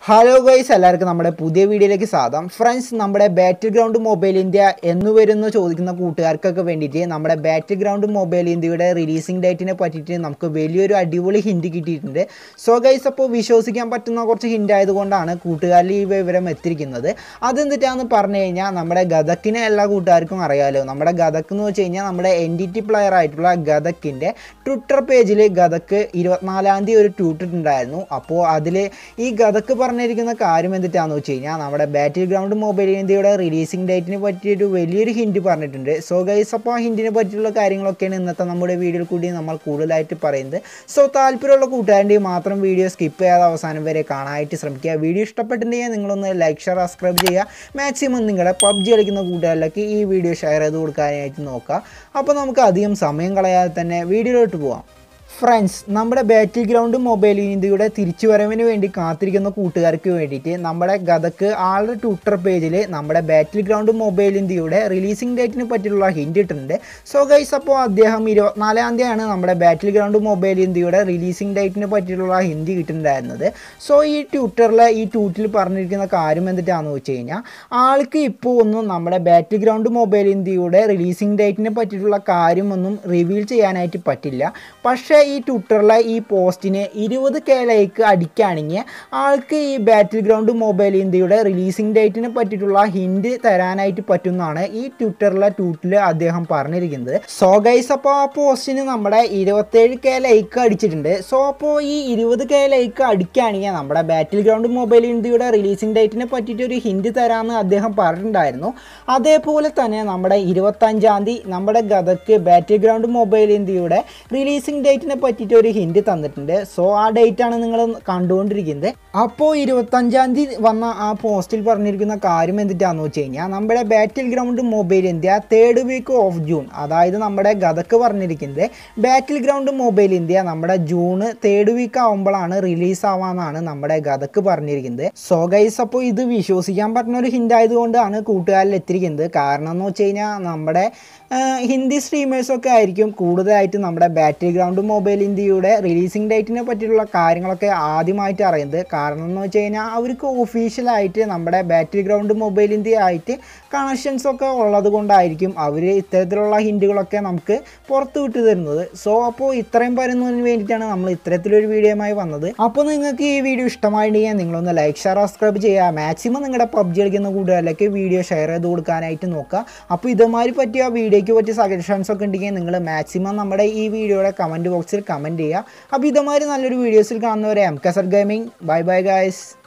hello guys എല്ലാവർക്കും നമ്മുടെ പുതിയ വീഡിയോയിലേക്ക് സ്വാഗതം ഫ്രണ്ട്സ് നമ്മുടെ ബാറ്റിൽ ഗ്രൗണ്ട് മൊബൈൽ ഇന്ത്യ എന്ന് വരുന്നു ചോദിക്കുന്ന കൂട്ടുകാർക്കൊക്കെ വേണ്ടിയിട്ട് നമ്മുടെ ബാറ്റിൽ ഗ്രൗണ്ട് മൊബൈൽ ഇന്ത്യയുടെ റിലീസിംഗ് ഡേറ്റിനെ പറ്റിയിട്ട് നമുക്ക് വലിയൊരു അടിപൊളി ഹിൻഡ് കിട്ടിയിട്ടുണ്ട് സോ ഗൈസ് അപ്പോൾ വിശ്വസിക്കാൻ പറ്റുന്ന കുറച്ച് ഹിൻഡ് ആയതുകൊണ്ടാണ് കൂട്ടുകാരിൽ ഈ വിവരം എത്തിയിരിക്കുന്നത് അതെന്തിട്ടാന്ന് പറഞ്ഞു കഴിഞ്ഞാൽ നമ്മുടെ ഗതക്കിനെ എല്ലാ കൂട്ടുകാർക്കും അറിയാലോ നമ്മുടെ ഗതക്ക് എന്ന് വെച്ച് കഴിഞ്ഞാൽ നമ്മുടെ എൻ ഡി ടി പ്ലെയർ ആയിട്ടുള്ള ഗതക്കിൻ്റെ ട്വിറ്റർ പേജിൽ ഗതക്ക് ഇരുപത്തിനാലാം തീയതി ഒരു ട്വീറ്റ് ഉണ്ടായിരുന്നു അപ്പോൾ അതിൽ ഈ ഗതക്ക് പറഞ്ഞിരിക്കുന്ന കാര്യം എന്തിട്ടാന്ന് വെച്ച് കഴിഞ്ഞാൽ നമ്മുടെ ബാറ്റിൽ ഗ്രൗണ്ട് മൊബൈൽ ഇന്ത്യയുടെ റിലീസിംഗ് ഡേറ്റിനെ പറ്റിയൊരു വലിയൊരു ഹിൻഡ് പറഞ്ഞിട്ടുണ്ട് സോ ഗൈസ് അപ്പോൾ ആ ഹിൻഡിനെ പറ്റിയുള്ള കാര്യങ്ങളൊക്കെയാണ് ഇന്നത്തെ നമ്മുടെ വീഡിയോയിൽ കൂടി നമ്മൾ കൂടുതലായിട്ട് പറയുന്നത് സോ താല്പര്യമുള്ള കൂട്ടുകാരുടെ മാത്രം വീഡിയോ സ്കിപ്പ് ചെയ്യാതെ അവസാനം വരെ കാണാനായിട്ട് ശ്രമിക്കുക വീഡിയോ ഇഷ്ടപ്പെട്ടിട്ടുണ്ടെങ്കിൽ നിങ്ങളൊന്ന് ലൈക്ക് ഷെയർ സബ്സ്ക്രൈബ് ചെയ്യുക മാക്സിമം നിങ്ങളുടെ പബ്ജി കളിക്കുന്ന കൂട്ടുകാരിലേക്ക് ഈ വീഡിയോ ഷെയർ ചെയ്ത് കൊടുക്കാനായിട്ട് നോക്കുക അപ്പോൾ നമുക്ക് അധികം സമയം കളയാതെ തന്നെ വീഡിയോയിലോട്ട് പോവാം ഫ്രണ്ട്സ് നമ്മുടെ ബാറ്റിൽ ഗ്രൗണ്ട് മൊബൈൽ ഇന്ത്യയുടെ തിരിച്ചുവരവിന് വേണ്ടി കാത്തിരിക്കുന്ന കൂട്ടുകാർക്ക് വേണ്ടിയിട്ട് നമ്മുടെ ഗതക്ക് ആളുടെ ട്വിറ്റർ പേജിൽ നമ്മുടെ ബാറ്റിൽ ഗ്രൗണ്ട് മൊബൈൽ ഇന്ത്യയുടെ റിലീസിംഗ് ഡേറ്റിനെ പറ്റിയുള്ള ഹിൻഡ് ഇട്ടിട്ടുണ്ട് സോ ഗൈസ് അപ്പോൾ അദ്ദേഹം ഇരുപത്തിനാലാം തീയതിയാണ് നമ്മുടെ ബാറ്റിൽ ഗ്രൗണ്ട് മൊബൈൽ ഇന്ത്യയുടെ റിലീസിംഗ് ഡേറ്റിനെ പറ്റിയിട്ടുള്ള ഹിന്ദി കിട്ടുന്നുണ്ടായിരുന്നത് സോ ഈ ട്വിറ്ററിലെ ഈ ട്വീറ്റിൽ പറഞ്ഞിരിക്കുന്ന കാര്യം എന്തിട്ടാണെന്ന് വെച്ച് കഴിഞ്ഞാൽ ആൾക്ക് ഇപ്പോൾ ഒന്നും നമ്മുടെ ബാറ്റിൽ ഗ്രൗണ്ട് മൊബൈൽ ഇന്ത്യയുടെ റിലീസിംഗ് ഡേറ്റിനെ പറ്റിയിട്ടുള്ള കാര്യമൊന്നും റിവീൽ ചെയ്യാനായിട്ട് പറ്റില്ല പക്ഷേ ഈ ട്വിറ്ററിലെ ഈ പോസ്റ്റിന് ഇരുപത് കെ ലൈക്ക് അടിക്കുകയാണെങ്കിൽ ആൾക്ക് ഈ ബാറ്റിൽ ഗ്രൗണ്ട് മൊബൈൽ ഇന്ത്യയുടെ റിലീസിംഗ് ഡേറ്റിനെ പറ്റിയിട്ടുള്ള ഹിൻഡ് തരാനായിട്ട് പറ്റുന്നതാണ് ഈ ട്വിറ്ററിലെ ട്വീറ്റിൽ അദ്ദേഹം പറഞ്ഞിരിക്കുന്നത് സോ ഗൈസ് അപ്പോൾ ആ പോസ്റ്റിന് നമ്മുടെ ഇരുപത്തേഴ് കെ ലൈക്ക് അടിച്ചിട്ടുണ്ട് സോ അപ്പോൾ ഈ ഇരുപത് കെ ലൈക്ക് അടിക്കുകയാണെങ്കിൽ നമ്മുടെ ബാറ്റിൽ ഗ്രൗണ്ട് മൊബൈൽ ഇന്ത്യയുടെ റിലീസിംഗ് ഡേറ്റിനെ പറ്റിയിട്ട് ഒരു ഹിൻഡ് തരാമെന്ന് അദ്ദേഹം പറഞ്ഞിട്ടുണ്ടായിരുന്നു അതേപോലെ തന്നെ നമ്മുടെ ഇരുപത്തഞ്ചാം തീയതി നമ്മുടെ ഗതക്ക് ബാറ്റിൽ ഗ്രൗണ്ട് മൊബൈൽ ഇന്ത്യയുടെ റിലീസിംഗ് ഡേറ്റിനെ പറ്റിയിട്ട് ഒരു ഹിൻഡ് തന്നിട്ടുണ്ട് സോ ആ ഡേറ്റ് ആണ് നിങ്ങൾ കണ്ടുകൊണ്ടിരിക്കുന്നത് അപ്പോൾ ഇരുപത്തഞ്ചാം തീയതി വന്ന ആ പോസ്റ്റിൽ പറഞ്ഞിരിക്കുന്ന കാര്യം എന്തിട്ടാന്ന് വെച്ച് കഴിഞ്ഞാൽ നമ്മുടെ battle ground mobile India third week of June അതായത് നമ്മുടെ ഗതക്ക് പറഞ്ഞിരിക്കുന്നത് ബാറ്റിൽ ഗ്രൗണ്ട് മൊബൈൽ ഇന്ത്യ നമ്മുടെ ജൂൺ തേർഡ് വീക്ക് ആവുമ്പോഴാണ് റിലീസ് ആവാന്നാണ് നമ്മുടെ ഗതക്ക് പറഞ്ഞിരിക്കുന്നത് സോ ഗൈസ് അപ്പോൾ ഇത് വിശ്വസിക്കാൻ പറ്റുന്ന ഒരു ഹിൻഡ് ആയതുകൊണ്ടാണ് കൂട്ടുകാരിൽ എത്തിയിരിക്കുന്നത് കാരണം എന്ന് വെച്ച് കഴിഞ്ഞാൽ നമ്മുടെ ഹിന്ദി സ്ട്രീമേഴ്സൊക്കെ ആയിരിക്കും കൂടുതലായിട്ട് നമ്മുടെ ബാറ്റിൽ ഗ്രൗണ്ട് മൊബൈൽ ഇന്ത്യയുടെ റിലീസിംഗ് ഡേറ്റിനെ പറ്റിയുള്ള കാര്യങ്ങളൊക്കെ ആദ്യമായിട്ട് അറിയുന്നത് കാരണം എന്ന് വെച്ച് കഴിഞ്ഞാൽ അവർക്ക് ഒഫീഷ്യലായിട്ട് നമ്മുടെ ബാറ്റിൽ ഗ്രൗണ്ട് മൊബൈൽ ഇന്ത്യ ആയിട്ട് കണക്ഷൻസ് ഒക്കെ ഉള്ളത് കൊണ്ടായിരിക്കും അവർ ഇത്തരത്തിലുള്ള ഹിൻഡുകളൊക്കെ നമുക്ക് പുറത്ത് വിട്ടു തരുന്നത് സോ അപ്പോൾ ഇത്രയും പറയുന്നതിന് വേണ്ടിയിട്ടാണ് നമ്മൾ ഇത്തരത്തിലൊരു വീഡിയോയുമായി വന്നത് അപ്പോൾ നിങ്ങൾക്ക് ഈ വീഡിയോ ഇഷ്ടമായിട്ടുണ്ടെങ്കിൽ നിങ്ങളൊന്ന് ലൈക്ക് ഷെയർ സബ്സ്ക്രൈബ് ചെയ്യുക മാക്സിമം നിങ്ങളുടെ പബ്ജി കളിക്കുന്ന കൂട്ടുകാരിലേക്ക് വീഡിയോ ഷെയർ ചെയ്ത് കൊടുക്കാനായിട്ട് നോക്കുക അപ്പോൾ ഇതുമാതിരി പറ്റിയ വീഡിയോയ്ക്ക് പറ്റിയ സജഷൻസ് ഒക്കെ ഉണ്ടെങ്കിൽ നിങ്ങൾ മാക്സിമം നമ്മുടെ ഈ വീഡിയോയുടെ കമൻറ്റ് ബോക്സിൽ കമൻറ്റ് ചെയ്യുക അപ്പോൾ ഇതുമാതിരി നല്ലൊരു വീഡിയോസിൽ കാണുന്നവരെ എം കസർ ഗെയിമിംഗ് ബൈ ബൈ ഗായ്സ്